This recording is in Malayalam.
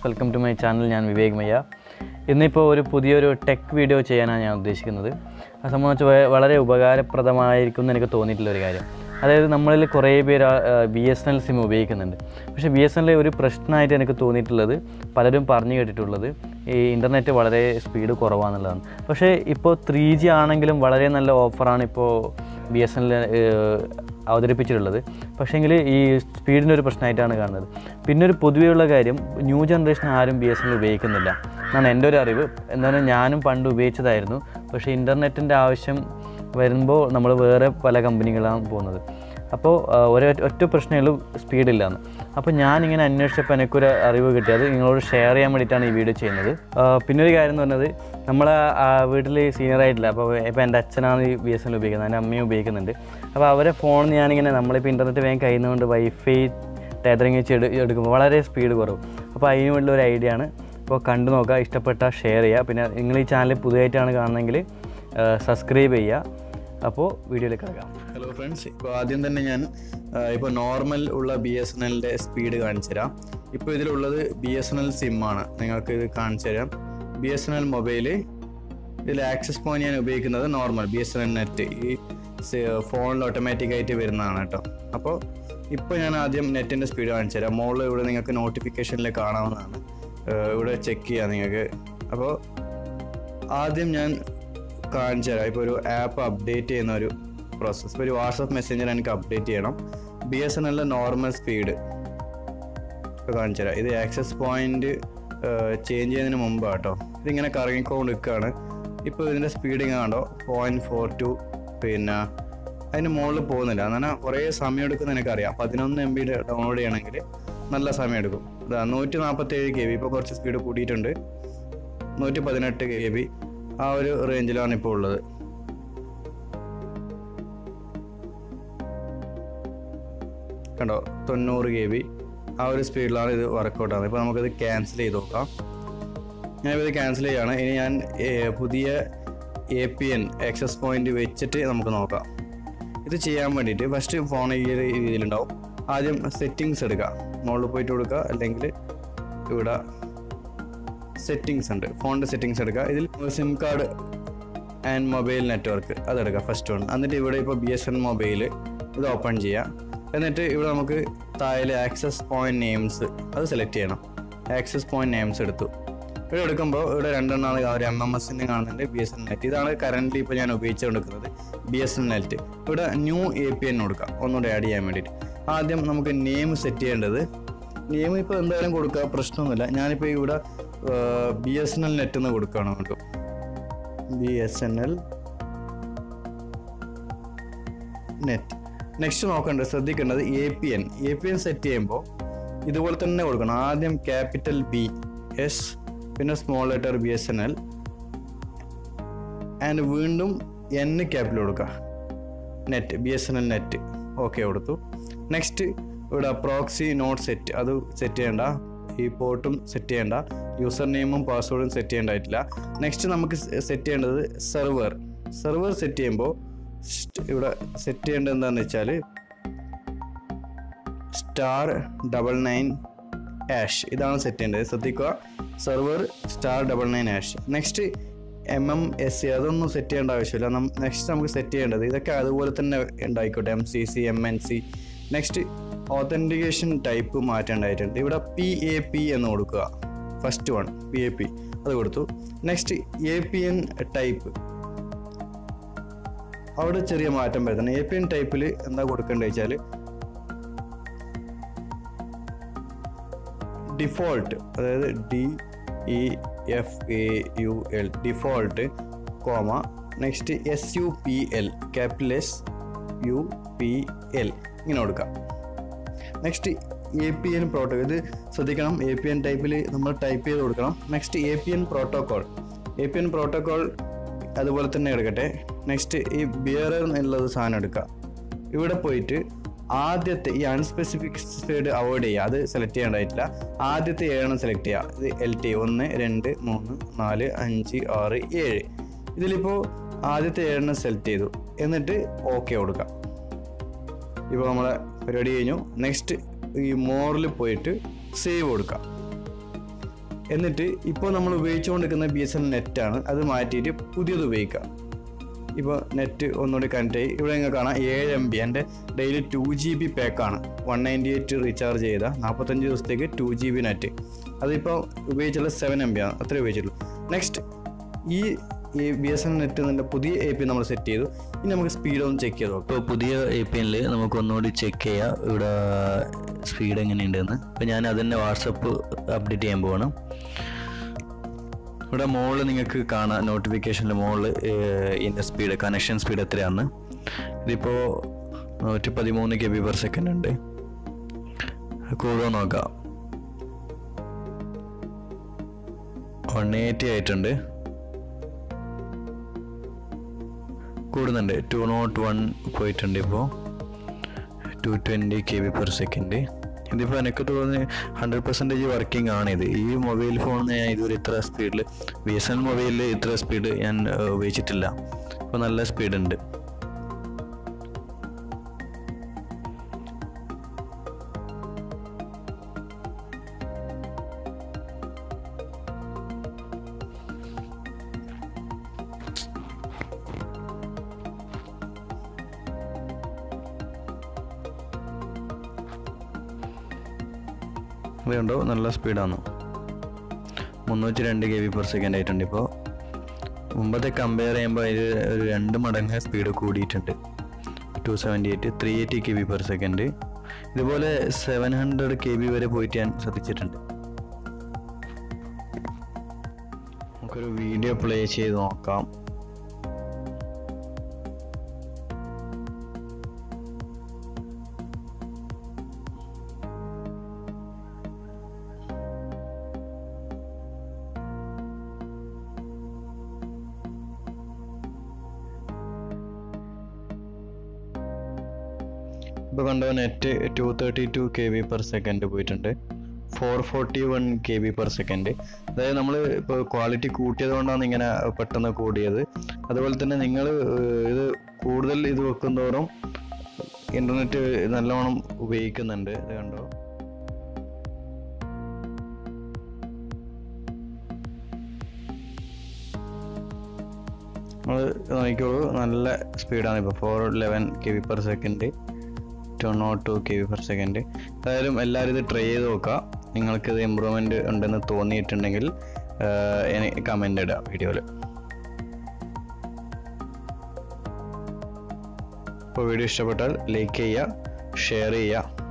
വെൽക്കം ടു മൈ ചാനൽ ഞാൻ വിവേക് മയ്യ ഇന്നിപ്പോൾ ഒരു പുതിയൊരു ടെക് വീഡിയോ ചെയ്യാനാണ് ഞാൻ ഉദ്ദേശിക്കുന്നത് അത് സംബന്ധിച്ച് വ- വളരെ ഉപകാരപ്രദമായിരിക്കും എന്ന് എനിക്ക് തോന്നിയിട്ടുള്ള ഒരു കാര്യം അതായത് നമ്മളിൽ കുറേ പേര് B S N L SIM ഉപയോഗിക്കുന്നുണ്ട് പക്ഷേ ബി എസ് എൻ എൽ ഒരു പ്രശ്നമായിട്ട് എനിക്ക് തോന്നിയിട്ടുള്ളത് പലരും പറഞ്ഞു കേട്ടിട്ടുള്ളത് ഈ ഇൻ്റർനെറ്റ് വളരെ സ്പീഡ് കുറവാണെന്നുള്ളതാണ് പക്ഷേ ഇപ്പോൾ ത്രീ ജി ആണെങ്കിലും വളരെ നല്ല ഓഫറാണ് ഇപ്പോൾ ബി എസ് എൻ എൽ അവതരിപ്പിച്ചിട്ടുള്ളത് പക്ഷേങ്കിൽ ഈ സ്പീഡിൻ്റെ ഒരു പ്രശ്നമായിട്ടാണ് കാണുന്നത് പിന്നെ ഒരു പൊതുവെയുള്ള കാര്യം ന്യൂ ജനറേഷൻ ആരും ബി എസ് എൻ എൽ ഉപയോഗിക്കുന്നില്ല എന്നാണ് എൻ്റെ ഒരു അറിവ് എന്തായാലും ഞാനും പണ്ട് ഉപയോഗിച്ചതായിരുന്നു പക്ഷേ ഇൻ്റർനെറ്റിൻ്റെ ആവശ്യം വരുമ്പോൾ നമ്മൾ വേറെ പല കമ്പനികളാണ് പോകുന്നത് അപ്പോൾ ആ, ഒരേ ഒറ്റ പ്രശ്നമേ ഉള്ളൂ സ്പീഡില്ലാന്ന് അപ്പോൾ ഞാനിങ്ങനെ അന്വേഷിച്ചപ്പോൾ എനിക്കൊരു അറിവ് കിട്ടിയത് നിങ്ങളോട് ഷെയർ ചെയ്യാൻ വേണ്ടിയിട്ടാണ് ഈ വീഡിയോ ചെയ്യുന്നത് ആ, പിന്നെ ഒരു കാര്യം എന്ന് പറഞ്ഞത് നമ്മൾ വീട്ടിൽ സീനിയർ ആയിട്ടില്ല അപ്പോൾ ഇപ്പോൾ എൻ്റെ അച്ഛനാണ് ഈ ബി എസ് എൻ ഉപയോഗിക്കുന്നത് എൻ്റെ അമ്മയും ഉപയോഗിക്കുന്നുണ്ട് അപ്പോൾ അവരെ ഫോണിൽ നിന്ന് ഞാനിങ്ങനെ നമ്മളിപ്പോൾ ഇൻ്റർനെറ്റ് വേഗം കഴിയുന്നതുകൊണ്ട് വൈഫൈ ടേതറിങ് വെച്ച് എടു എടുക്കുമ്പോൾ വളരെ സ്പീഡ് കുറവ് അപ്പോൾ അതിന് വേണ്ടി ഒരു ഐഡിയ ആണ് അപ്പോൾ കണ്ടു നോക്കുക ഇഷ്ടപ്പെട്ടാൽ ഷെയർ ചെയ്യുക പിന്നെ നിങ്ങൾ ഈ ചാനൽ പുതിയതായിട്ടാണ് കാണുന്നതെങ്കിൽ സബ്സ്ക്രൈബ് ചെയ്യുക അപ്പോൾ വീഡിയോയിലേക്ക് കിടക്കാം ഹലോ ഫ്രണ്ട്സ് ഇപ്പോൾ ആദ്യം തന്നെ ഞാൻ ഇപ്പോൾ നോർമൽ ഉള്ള ബി എസ് എൻ എല്ലിൻ്റെ സ്പീഡ് കാണിച്ചു തരാം ഇപ്പോൾ ഇതിലുള്ളത് ബി എസ് എൻ എൽ സിമ്മാണ് നിങ്ങൾക്ക് ഇത് കാണിച്ചു തരാം B S N L mobile ഇതിൽ ആക്സസ് പോയിന്റ് ഞാൻ ഉപയോഗിക്കുന്നത് normal B S N L net ഈ ഫോണിൽ ഓട്ടോമാറ്റിക് ആയിട്ട് വരുന്നതാണ് കേട്ടോ അപ്പോൾ ഇപ്പോൾ ഞാൻ ആദ്യം നെറ്റിൻ്റെ സ്പീഡ് കാണിച്ചു തരാം മുകളിൽ ഇവിടെ നിങ്ങൾക്ക് നോട്ടിഫിക്കേഷനിൽ കാണാവുന്നതാണ് ഏഹ് ഇവിടെ ചെക്ക് ചെയ്യാം നിങ്ങൾക്ക് അപ്പോൾ ആദ്യം ഞാൻ കാണിച്ചു തരാം ഇപ്പോൾ ഒരു ആപ്പ് അപ്ഡേറ്റ് ചെയ്യുന്ന ഒരു പ്രോസസ്സ് ഇപ്പോൾ ഒരു വാട്സപ്പ് മെസ്സേജർ എനിക്ക് അപ്ഡേറ്റ് ചെയ്യണം ബി എസ് എൻ എല്ലിൻ്റെ നോർമൽ സ്പീഡ് ഇപ്പോൾ കാണിച്ചു തരാം ഇത് ആക്സസ് പോയിന്റ് ചേഞ്ച് ചെയ്യുന്നതിന് മുമ്പ് കേട്ടോ ഇതിങ്ങനെ കറങ്ങിക്കൊണ്ട് നിൽക്കുകയാണ് ഇപ്പോൾ ഇതിൻ്റെ സ്പീഡ് കണ്ടോ പോയിന്റ് ഫോർ ടു പിന്നെ അതിന് മുകളിൽ പോകുന്നില്ല അങ്ങനെ കുറേ സമയം എടുക്കുന്ന എനിക്കറിയാം പതിനൊന്ന് എം ബി ഡൗൺലോഡ് ചെയ്യണമെങ്കിൽ നല്ല സമയം എടുക്കും ഇതാ നൂറ്റി നാൽപ്പത്തേഴ് കെ ബി ഇപ്പോൾ കുറച്ച് സ്പീഡ് കൂടിയിട്ടുണ്ട് നൂറ്റി പതിനെട്ട് കെ ബി ആ ഒരു റേഞ്ചിലാണ് ഇപ്പോൾ ഉള്ളത് കണ്ടോ തൊണ്ണൂറ് കെ ബി ആ ഒരു സ്പീഡിലാണ് ഇത് വർക്കൗട്ട് ആകുന്നത് ഇപ്പോൾ നമുക്കിത് ക്യാൻസൽ ചെയ്ത് നോക്കാം ഞാനിപ്പോൾ ഇത് ക്യാൻസൽ ചെയ്യുകയാണ് ഇനി ഞാൻ ഏ, പുതിയ A P N access point വെച്ചിട്ട് നമുക്ക് നോക്കാം ഇത് ചെയ്യാൻ വേണ്ടിയിട്ട് ഫസ്റ്റ് ഫോൺ ഈ ഒരു രീതിയിലുണ്ടാവും ആദ്യം സെറ്റിങ്സ് എടുക്കുക മുകളിൽ പോയിട്ട് കൊടുക്കുക അല്ലെങ്കിൽ ഇവിടെ സെറ്റിങ്സ് ഉണ്ട് ഫോണിൻ്റെ സെറ്റിങ്സ് എടുക്കുക ഇതിൽ SIM card and mobile network അതെടുക്കുക ഫസ്റ്റ് വൺ എന്നിട്ട് ഇവിടെ ഇപ്പോൾ ബി എസ് എൻ മൊബൈൽ ഇത് ഓപ്പൺ ചെയ്യുക എന്നിട്ട് ഇവിടെ നമുക്ക് താഴെ ആക്സസ് പോയിന്റ് നെയിംസ് അത് സെലക്ട് ചെയ്യണം ആക്സസ് പോയിന്റ് നെയിംസ് എടുത്തു ഇവിടെ എടുക്കുമ്പോൾ ഇവിടെ രണ്ടെണ്ണമാണ് ആ ഒരു എം എം എസിൻ്റെ കാണുന്നുണ്ട് ബി എസ് എൻ നെറ്റ് ഇതാണ് കറൻ്റ് ഇപ്പോൾ ഞാൻ ഉപയോഗിച്ചുകൊണ്ടിരിക്കുന്നത് ബി എസ് എൻ നെറ്റ് ഇവിടെ ന്യൂ എ പി എൻ കൊടുക്കാം ഒന്നുകൂടെ ആഡ് ചെയ്യാൻ വേണ്ടിയിട്ട് ആദ്യം നമുക്ക് നെയിം സെറ്റ് ചെയ്യേണ്ടത് നെയിം ഇപ്പോൾ എന്തായാലും കൊടുക്കുക പ്രശ്നമൊന്നുമില്ല ഞാനിപ്പോൾ ഇവിടെ B S N L net എന്ന് കൊടുക്കുകയാണ് കേട്ടോ B S N L net next നോക്കേണ്ടത് ശ്രദ്ധിക്കേണ്ടത് A P N A P N set ചെയ്യുമ്പോൾ ഇതുപോലെ തന്നെ കൊടുക്കണം ആദ്യം ക്യാപിറ്റൽ ബി എസ് പിന്നെ small letter B S N L and വീണ്ടും എൻ ക്യാപിറ്റൽ കൊടുക്കുക net B S N L net okay കൊടുത്തു നെക്സ്റ്റ് ഇവിടെ പ്രോക്സി നോട്ട് സെറ്റ് അത് സെറ്റ് ചെയ്യേണ്ട ഈ പോർട്ടും സെറ്റ് ചെയ്യേണ്ട യൂസർ നെയിമും പാസ്വേഡും സെറ്റ് ചെയ്യേണ്ടതായിട്ടില്ല നെക്സ്റ്റ് നമുക്ക് സെറ്റ് ചെയ്യേണ്ടത് സെർവർ സെർവർ സെറ്റ് ചെയ്യുമ്പോൾ ഇവിടെ സെറ്റ് ചെയ്യേണ്ടത് എന്താണെന്ന് വെച്ചാൽ സ്റ്റാർ ഡബിൾ നയൻ ആഷ് ഇതാണ് സെറ്റ് ചെയ്യേണ്ടത് ശ്രദ്ധിക്കുക server star double nine hash next M M S C അതൊന്നും സെറ്റ് ചെയ്യേണ്ട ആവശ്യമില്ല നെക്സ്റ്റ് നമുക്ക് സെറ്റ് ചെയ്യേണ്ടത് ഇതൊക്കെ അതുപോലെ തന്നെ ഉണ്ടായിക്കോട്ടെ M C C M N C next authentication type മാറ്റേണ്ടതായിട്ടുണ്ട് ഇവിടെ പി എ പി എന്ന് കൊടുക്കുക first one P A P അത് കൊടുത്തു next A P N type അവിടെ ചെറിയ മാറ്റം വരുത്തണം എ പി എൻ ടൈപ്പിൽ എന്താ കൊടുക്കേണ്ടത് വെച്ചാൽ ഡിഫോൾട്ട് അതായത് D E F A U L default comma next S U P L capital S U P L ഇങ്ങനെ കൊടുക്കാം next A P N proto ഇത് ശ്രദ്ധിക്കണം എ പി എൻ ടൈപ്പിൽ നമ്മൾ ടൈപ്പ് ചെയ്ത് കൊടുക്കണം next A P N protocol A P N protocol അതുപോലെ തന്നെ എടുക്കട്ടെ നെക്സ്റ്റ് ഈ ബിയറർ എന്നുള്ളത് സാധനം എടുക്കുക ഇവിടെ പോയിട്ട് ആദ്യത്തെ ഈ അൺസ്പെസിഫിക്സ്ഡ് അവോയ്ഡ് ചെയ്യുക അത് സെലക്ട് ചെയ്യേണ്ടതായിട്ടില്ല ആദ്യത്തെ ഏഴെണ്ണം സെലക്ട് ചെയ്യുക ഇത് എൽ ടി ഒന്ന് രണ്ട് മൂന്ന് നാല് അഞ്ച് ആറ് ഏഴ് ഇതിലിപ്പോൾ ആദ്യത്തെ ഏഴെണ്ണം സെലക്ട് ചെയ്തു എന്നിട്ട് ഓക്കെ കൊടുക്കാം ഇപ്പോൾ നമ്മളെ പരിപാടി കഴിഞ്ഞു നെക്സ്റ്റ് ഈ മോറിൽ പോയിട്ട് സേവ് കൊടുക്കാം എന്നിട്ട് ഇപ്പോൾ നമ്മൾ ഉപയോഗിച്ചുകൊണ്ടിരിക്കുന്ന ബി എസ് എൻ നെറ്റാണ് അത് മാറ്റിയിട്ട് പുതിയത് ഉപയോഗിക്കുക ഇപ്പോൾ നെറ്റ് ഒന്നുകൂടി കണക്ട് ആയി ഇവിടെ നിങ്ങൾ കാണാം ഏഴ് എം ബി എൻ്റെ ഡെയിലി ടു ജി ബി പാക്കാണ് വൺ നയൻറ്റി എയ്റ്റ് റീചാർജ് ചെയ്ത നാൽപ്പത്തഞ്ച് ദിവസത്തേക്ക് ടു ജി ബി നെറ്റ് അതിപ്പോൾ ഉപയോഗിച്ചുള്ള സെവൻ എം ബി ആണ് അത്രേ ഉപയോഗിച്ചുള്ളൂ നെക്സ്റ്റ് ഈ ഈ ബി എസ് എൻ നെറ്റ് എന്നതിൻ്റെ പുതിയ എ പി നമ്മൾ സെറ്റ് ചെയ്തു ഇനി നമുക്ക് സ്പീഡ് ഒന്ന് ചെക്ക് ചെയ്ത് നോക്കാം ഇപ്പോൾ പുതിയ എ പി എനിൽ നമുക്ക് ഒന്നുകൂടി ചെക്ക് ചെയ്യാം ഇവിടെ സ്പീഡ് എങ്ങനെയുണ്ടെന്ന് അപ്പോൾ ഞാൻ അതിൻ്റെ വാട്സപ്പ് അപ്ഡേറ്റ് ചെയ്യാൻ പോകണം ഇവിടെ മുകളിൽ നിങ്ങൾക്ക് കാണാം നോട്ടിഫിക്കേഷനിൽ മുകളിൽ ഇതിൻ്റെ സ്പീഡ് കണക്ഷൻ സ്പീഡ് എത്രയാണ് ഇതിപ്പോൾ നൂറ്റി പതിമൂന്ന് കെ ബി പെർ സെക്കൻഡ് ഉണ്ട് കൂടുമോ നോക്കാം വൺ എയ്റ്റി ആയിട്ടുണ്ട് കൂടുന്നുണ്ട് ടു നോട്ട് വൺ പോയിട്ടുണ്ട് ഇപ്പോൾ two twenty K B per second ഇതിപ്പോൾ എനിക്ക് തോന്നുന്നു ഹൺഡ്രഡ് പെർസെൻറ്റേജ് വർക്കിംഗ് ആണിത് ഈ മൊബൈൽ ഫോൺ ഞാൻ ഇതുവരെ ഇത്ര സ്പീഡിൽ ബി എസ് എൻ മൊബൈലിൽ ഇത്ര സ്പീഡ് ഞാൻ ഏഹ്, ഉപയോഗിച്ചിട്ടില്ല അപ്പോൾ നല്ല സ്പീഡ് ഉണ്ട് അതുകൊണ്ടോ നല്ല സ്പീഡാണ് മുന്നൂറ്റി രണ്ട് കെ ബി പെർ സെക്കൻഡ് ആയിട്ടുണ്ട് ഇപ്പോൾ മുമ്പത്തെ കമ്പയർ ചെയ്യുമ്പോൾ അതിൽ ഒരു രണ്ട് മടങ്ങ് സ്പീഡ് കൂടിയിട്ടുണ്ട് two seventy eight three eighty K B per second ഇതുപോലെ സെവൻ ഹൺഡ്രഡ് കെ ബി വരെ പോയിട്ട് ഞാൻ ശ്രദ്ധിച്ചിട്ടുണ്ട് നമുക്കൊരു വീഡിയോ പ്ലേ ചെയ്ത് നോക്കാം ഇപ്പോൾ കണ്ടോ net two thirty two K B per second പോയിട്ടുണ്ട് four forty one K B per second അതായത് നമ്മൾ ഇപ്പോൾ ക്വാളിറ്റി കൂട്ടിയത് കൊണ്ടാണ് ഇങ്ങനെ പെട്ടെന്ന് കൂടിയത് അതുപോലെ തന്നെ നിങ്ങൾ ഇത് കൂടുതൽ ഇത് വെക്കുന്തോറും ഇൻ്റർനെറ്റ് നല്ലോണം ഉപയോഗിക്കുന്നുണ്ട് ഇത് കണ്ടോ നമ്മൾ നോക്കിക്കോളൂ നല്ല സ്പീഡാണ് ഇപ്പോൾ four eleven K B per second two nought two K B per second എന്തായാലും എല്ലാവരും ഇത് ട്രൈ ചെയ്ത് നോക്കുക നിങ്ങൾക്കിത് ഇമ്പ്രൂവ്മെൻ്റ് ഉണ്ടെന്ന് തോന്നിയിട്ടുണ്ടെങ്കിൽ കമൻ്റ് ഇടുക വീഡിയോയിൽ അപ്പോൾ വീഡിയോ ഇഷ്ടപ്പെട്ടാൽ ലൈക്ക് ചെയ്യുക ഷെയർ ചെയ്യുക